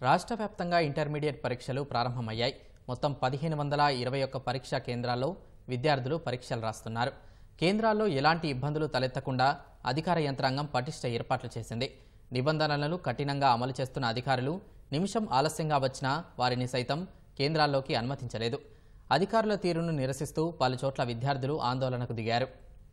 రాష్ట్ర వ్యాప్తంగా ఇంటర్మీడియట్ పరీక్షలు ప్రారంభమయ్యాయి మొత్తం పదిహేను వందల ఇరవై ఒక్క పరీక్షా కేంద్రాల్లో విద్యార్థులు పరీక్షలు రాస్తున్నారు కేంద్రాల్లో ఎలాంటి ఇబ్బందులు తలెత్తకుండా అధికార యంత్రాంగం పటిష్ట ఏర్పాట్లు చేసింది నిబంధనలను కఠినంగా అమలు చేస్తున్న అధికారులు నిమిషం ఆలస్యంగా వచ్చినా వారిని సైతం కేంద్రాల్లోకి అనుమతించలేదు అధికారుల తీరును నిరసిస్తూ పలుచోట్ల విద్యార్థులు ఆందోళనకు దిగారు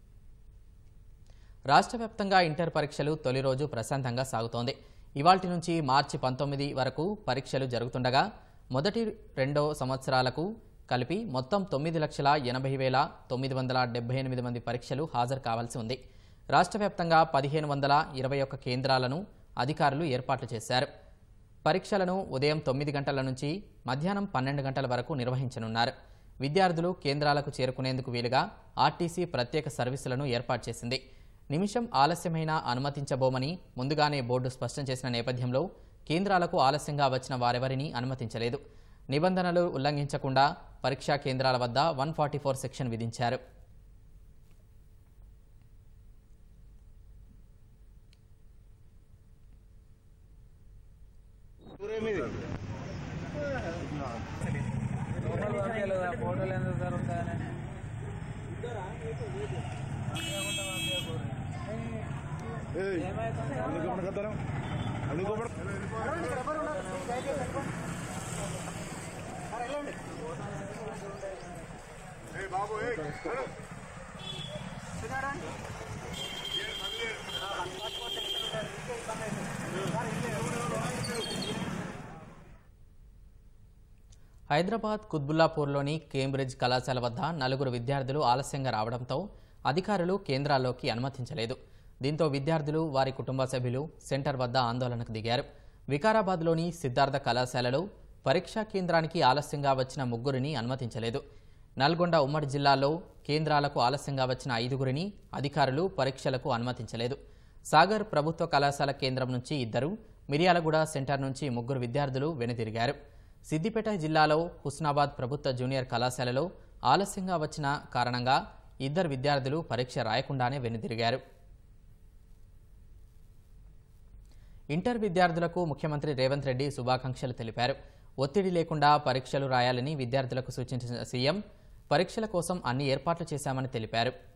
రాష్ట్ర వ్యాప్తంగా ఇంటర్ పరీక్షలు తొలి రోజు ప్రశాంతంగా సాగుతోంది ఇవాల్టి నుంచి మార్చి పంతొమ్మిది వరకు పరీక్షలు జరుగుతుండగా మొదటి రెండో సంవత్సరాలకు కలిపి మొత్తం తొమ్మిది లక్షల ఎనభై వేల తొమ్మిది వందల డెబ్బై ఎనిమిది మంది పరీక్షలు హాజరు కావాల్సి ఉంది రాష్ట్ర వ్యాప్తంగా పదిహేను వందల ఇరవై ఒక్క కేంద్రాలను అధికారులు ఏర్పాట్లు చేశారు పరీక్షలను ఉదయం తొమ్మిది గంటల నుంచి మధ్యాహ్నం పన్నెండు గంటల వరకు నిర్వహించనున్నారు విద్యార్థులు కేంద్రాలకు చేరుకునేందుకు వీలుగా ఆర్టీసీ ప్రత్యేక సర్వీసులను ఏర్పాటు చేసింది నిమిషం ఆలస్యమైనా అనుమతించబోమని ముందుగానే బోర్డు స్పష్టం చేసిన నేపథ్యంలో కేంద్రాలకు ఆలస్యంగా వచ్చిన వారెవరిని అనుమతించలేదు నిబంధనలు ఉల్లంఘించకుండా పరీక్షా కేంద్రాల వద్ద వన్ ఫార్టీ ఫోర్ సెక్షన్ విధించారు ఫోటోలు ఎంత సార్ ఉంటాయని హైదరాబాద్ కుత్బుల్లాపూర్లోని కేంబ్రిడ్జ్ కళాశాల వద్ద నలుగురు విద్యార్థులు ఆలస్యంగా రావడంతో అధికారులు కేంద్రాల్లోకి అనుమతించలేదు దీంతో విద్యార్థులు వారి కుటుంబ సభ్యులు సెంటర్ వద్ద ఆందోళనకు దిగారు వికారాబాద్లోని సిద్ధార్థ కళాశాలలో పరీక్షా కేంద్రానికి ఆలస్యంగా వచ్చిన ముగ్గురిని అనుమతించలేదు నల్గొండ ఉమ్మడి జిల్లాలో కేంద్రాలకు ఆలస్యంగా వచ్చిన ఐదుగురిని అధికారులు పరీక్షలకు అనుమతించలేదు సాగర్ ప్రభుత్వ కళాశాల కేంద్రం నుంచి ఇద్దరు మిర్యాలగూడ సెంటర్ నుంచి ముగ్గురు విద్యార్థులు వెనుదిరిగారు సిద్దిపేట జిల్లాలో హుస్నాబాద్ ప్రభుత్వ జూనియర్ కళాశాలలో ఆలస్యంగా వచ్చిన కారణంగా ఇద్దరు విద్యార్థులు పరీక్ష రాయకుండానే వెనుదిరిగారు ఇంటర్ విద్యార్థులకు ముఖ్యమంత్రి రేవంత్ రెడ్డి శుభాకాంక్షలు తెలిపారు ఒత్తిడి లేకుండా పరీక్షలు రాయాలని విద్యార్థులకు సూచించిన సీఎం పరీక్షల కోసం అన్ని ఏర్పాట్లు చేశామని తెలిపారు